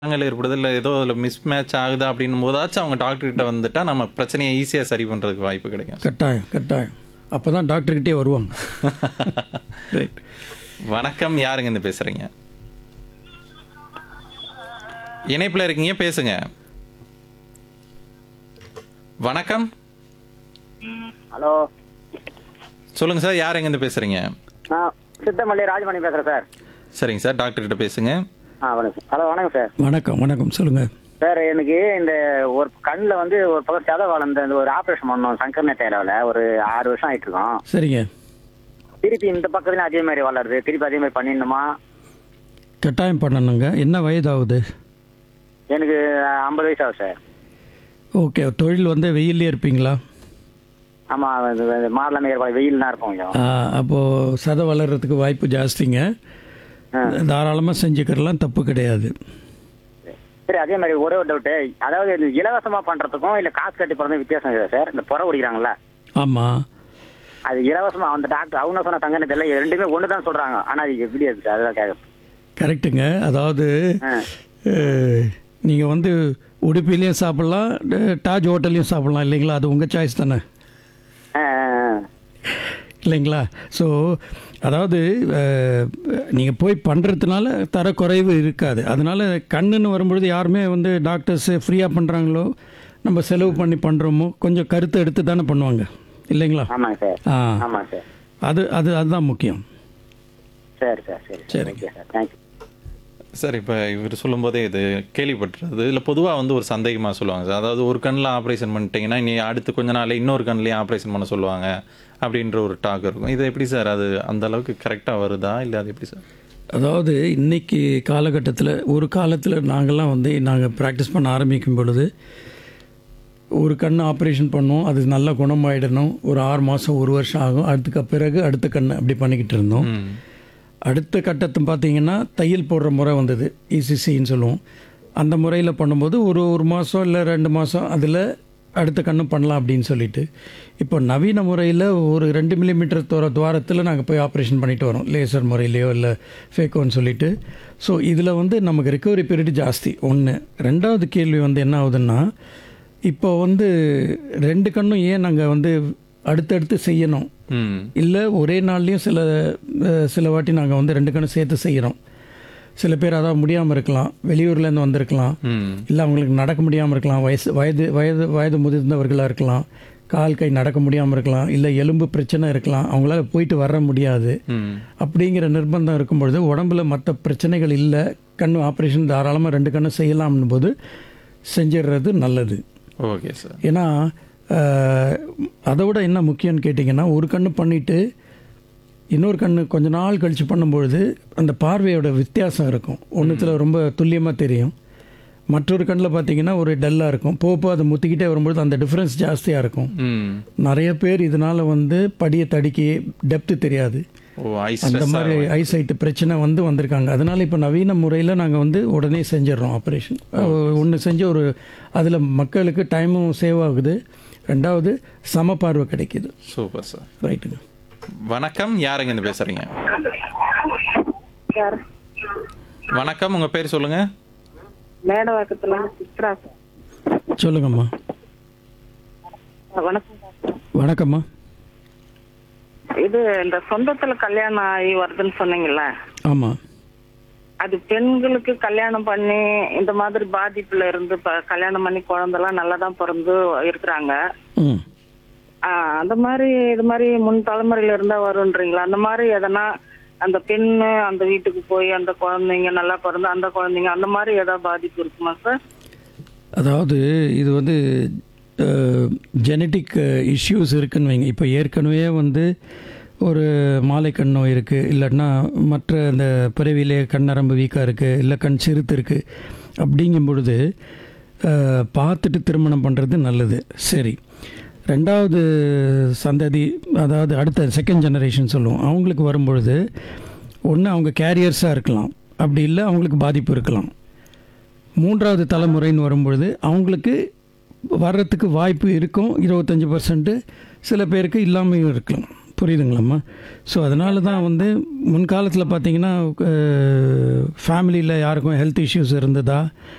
மாற்றங்கள் ஏற்படுது இல்லை ஏதோ அதில் மிஸ் மேட்ச் ஆகுது அப்படின்னும் போதாச்சும் அவங்க டாக்டர் கிட்ட வந்துட்டா நம்ம பிரச்சனையை ஈஸியாக சரி பண்ணுறதுக்கு வாய்ப்பு கிடைக்கும் கட்டாயம் கட்டாயம் அப்போ தான் டாக்டர்கிட்டே வருவாங்க ரைட் வணக்கம் யாருங்க இருந்து பேசுறீங்க இணைப்பில் இருக்கீங்க பேசுங்க வணக்கம் ஹலோ சொல்லுங்க சார் யார் எங்கேருந்து பேசுறீங்க நான் சித்தமல்லி ராஜமணி பேசுகிறேன் சார் சரிங்க சார் டாக்டர் கிட்ட பேசுங்க ஆ வணக்கம் ஹலோ வணக்கம் சார் வணக்கம் வணக்கம் சொல்லுங்கள் சார் எனக்கு இந்த ஒரு கண்ணில் வந்து ஒரு பக்கம் செத வளர்ந்த இந்த ஒரு ஆப்ரேஷன் பண்ணோம் சங்கர்ண தேராவில் ஒரு ஆறு வருஷம் ஆயிட்டு இருக்கோம் சரிங்க திருப்பி இந்த பக்கத்துலையும் அதே மாதிரி வளருது திருப்பி அதே மாதிரி பண்ணிடணுமா கட்டாயம் பண்ணணுங்க என்ன வயதாகுது எனக்கு ஐம்பது வயசு ஆகும் சார் ஓகே தொழில் வந்து வெயிலே இருப்பீங்களா ஆமாம் மாடலாம் ஏற்பாடு வெயில் தான் இருக்கும் கொஞ்சம் அப்போது சதை வளர்கிறதுக்கு வாய்ப்பு ஜாஸ்திங்க தாராளமாக செஞ்சுக்கிறலாம் தப்பு கிடையாது சரி அதே மாதிரி ஒரே ஒரு டவுட்டு அதாவது இந்த இலவசமாக பண்ணுறதுக்கும் இல்லை காசு கட்டி போகிறதுக்கும் வித்தியாசம் இருக்குது சார் இந்த புற குடிக்கிறாங்களா ஆமாம் அது இலவசமாக அந்த டாக்டர் அவங்க சொன்ன சங்கன தெரியல ரெண்டுமே ஒன்று தான் சொல்கிறாங்க ஆனால் அது எப்படி அது சார் அதுதான் கேட்க கரெக்டுங்க அதாவது ஆ நீங்கள் வந்து உடுப்பிலையும் சாப்பிட்லாம் அஹ், தாஜ் ஹோட்டல்லையும் சாப்பிட்லாம் இல்லைங்களா அது உங்கள் சாய்ஸ் தானே ஆ ஆ, ஆ. இல்லைங்களா ஸோ அதாவது நீங்கள் போய் பண்ணுறதுனால தரக்குறைவு இருக்காது அதனால் கண்ணுன்னு வரும்பொழுது யாருமே வந்து டாக்டர்ஸு ஃப்ரீயாக பண்ணுறாங்களோ நம்ம செலவு பண்ணி பண்ணுறோமோ கொஞ்சம் கருத்து எடுத்து தானே பண்ணுவாங்க இல்லைங்களா ஆமாங்க சார் ஆ ஆமாங்க சார் அது அது அதுதான் முக்கியம் சரி சார் சரி சரி. ஓகே சார் தேங்க்யூ சார் இப்போ இவர் சொல்லும்போதே இது கேள்விப்பட்டுறது இல்லை பொதுவாக வந்து ஒரு சந்தேகமாக சொல்லுவாங்க சார் அதாவது ஒரு கண்ணில் ஆப்ரேஷன் பண்ணிட்டீங்கன்னா நீ அடுத்து கொஞ்ச நாள் இன்னொரு கண்ணிலையும் ஆப்ரேஷன் பண்ண சொல்லுவாங்க அப்படின்ற ஒரு டாக் இருக்கும் இது எப்படி சார் அது அந்த அளவுக்கு கரெக்டாக வருதா இல்லை அது எப்படி சார் அதாவது இன்னைக்கு காலகட்டத்தில் ஒரு காலத்தில் நாங்கள்லாம் வந்து நாங்கள் ப்ராக்டிஸ் பண்ண ஆரம்பிக்கும் பொழுது ஒரு கண் ஆப்ரேஷன் பண்ணோம் அது நல்லா குணமாயிடணும் ஒரு ஆறு மாதம் ஒரு வருஷம் ஆகும் அதுக்கு பிறகு அடுத்த கண் அப்படி பண்ணிக்கிட்டு இருந்தோம் ம் அடுத்த கட்டத்தை பார்த்தீங்கன்னா தையல் போடுற முறை வந்தது இசிசின்னு சொல்லுவோம் அந்த முறையில் பண்ணும்போது ஒரு ஒரு மாதம் இல்லை ரெண்டு மாதம் அதில் அடுத்த கண்ணும் பண்ணலாம் அப்படின்னு சொல்லிட்டு இப்போ நவீன முறையில் ஒரு ரெண்டு மில்லிமீட்டர் தூர துவாரத்தில் நாங்கள் போய் ஆப்ரேஷன் பண்ணிட்டு வரோம் லேசர் முறையிலையோ இல்லை ஃபேக்கோன்னு சொல்லிட்டு ஸோ இதில் வந்து நமக்கு ரெக்கவரி பீரியட் ஜாஸ்தி ஒன்று ரெண்டாவது கேள்வி வந்து என்ன ஆகுதுன்னா இப்போ வந்து ரெண்டு கண்ணும் ஏன் நாங்கள் வந்து அடுத்தடுத்து செய்யணும் ம் இல்லை ஒரே நாள்லேயும் சில அஹ், சில வாட்டி நாங்கள் வந்து ரெண்டு கணம் சேர்த்து செய்கிறோம் சில பேர் அதான் முடியாமல் இருக்கலாம் வெளியூர்லேருந்து வந்திருக்கலாம் ம் இல்லை அவங்களுக்கு நடக்க முடியாமல் இருக்கலாம் வயசு வயது வயது வயது முதிர்ந்தவர்களாக இருக்கலாம் கால் கை நடக்க முடியாமல் இருக்கலாம் இல்லை எலும்பு பிரச்சனை இருக்கலாம் அவங்களால போயிட்டு வர முடியாது ம் அப்படிங்கிற நிர்பந்தம் இருக்கும் பொழுது உடம்புல மற்ற பிரச்சனைகள் இல்லை கண் ஆப்ரேஷன் தாராளமாக ரெண்டு கண்ணு செய்யலாம்னு போது செஞ்சிடுறது நல்லது ஓகே சார் ஏன்னா அஹ், அதை விட என்ன முக்கியம்னு கேட்டிங்கன்னா ஒரு கண்ணு பண்ணிவிட்டு இன்னொரு கண்ணு கொஞ்ச நாள் கழித்து பண்ணும்பொழுது அந்த பார்வையோட வித்தியாசம் இருக்கும் ஒன்றுத்தில் ரொம்ப துல்லியமாக தெரியும் மற்றொரு கண்ணில் பார்த்தீங்கன்னா ஒரு டல்லாக இருக்கும் போக போக அதை முத்திக்கிட்டே வரும்பொழுது அந்த டிஃப்ரென்ஸ் ஜாஸ்தியாக இருக்கும் ம் நிறைய பேர் இதனால் வந்து படியை தடுக்கி டெப்த்து தெரியாது ஓ ஐஸ் அந்த மாதிரி ஐசைட்டு பிரச்சனை வந்து வந்திருக்காங்க அதனால இப்போ நவீன முறையில் நாங்கள் வந்து உடனே செஞ்சிடறோம் ஆப்ரேஷன் ஒன்று செஞ்சு ஒரு அதில் மக்களுக்கு டைமும் சேவ் ஆகுது ரெண்டாவது சம பார்வை கிடைக்குது சூப்பர் சார் ரைட்டுங்க வணக்கம் யாருங்க இருந்து பேசுறீங்க சார் வணக்கம் உங்க பேர் சொல்லுங்க மேடவாக்கத்துல இருந்து சித்ரா சார் சொல்லுங்கம்மா வணக்கம் சார். வணக்கம்மா இது இந்த சொந்தத்துல கல்யாணம் ஆகி வருதுன்னு சொன்னீங்கல்ல ஆமாம் அது பெண்களுக்கு கல்யாணம் பண்ணி இந்த மாதிரி பாதிப்புல இருந்து ப- கல்யாணம் பண்ணி குழந்தைலாம் நல்லா தான் பிறந்து இருக்கிறாங்க ம் ஆஹ் அந்த மாதிரி இது மாதிரி முன் தலைமுறையில இருந்தா வரும்ன்றீங்களா அந்த மாதிரி எதனா அந்த பெண்ணு அந்த வீட்டுக்கு போய் அந்த குழந்தைங்க நல்லா பிறந்து அந்த குழந்தைங்க அந்த மாதிரி ஏதாவது பாதிப்பு இருக்குமா சார் அதாவது இது வந்து ஜெனட்டிக் இஷ்யூஸ் இருக்குன்னு வைங்க இப்போ ஏற்கனவே வந்து ஒரு மாலைக்கண் நோய் இருக்குது இல்லைன்னா மற்ற அந்த பிறவிலே கண் நரம்பு வீக்காக இருக்குது இல்லை கண் சிறுத்து இருக்குது அப்படிங்கும் பொழுது அஹ், பார்த்துட்டு திருமணம் பண்ணுறது நல்லது சரி ரெண்டாவது சந்ததி அதாவது அடுத்த செகண்ட் ஜெனரேஷன் சொல்லுவோம் அவங்களுக்கு வரும்பொழுது ஒன்று அவங்க கேரியர்ஸாக இருக்கலாம் அப்படி இல்லை அவங்களுக்கு பாதிப்பு இருக்கலாம் மூன்றாவது தலைமுறைன்னு வரும்பொழுது அவங்களுக்கு வர்றதுக்கு வாய்ப்பு இருக்கும் இருபத்தஞ்சி பர்சன்ட்டு சில பேருக்கு இல்லாமையும் இருக்கலாம் புரியுதுங்களாம்மா ஸோ அதனால தான் வந்து முன்காலத்தில் பார்த்தீங்கன்னா ஃபேமிலியில் யாருக்கும் ஹெல்த் இஷ்யூஸ் இருந்ததா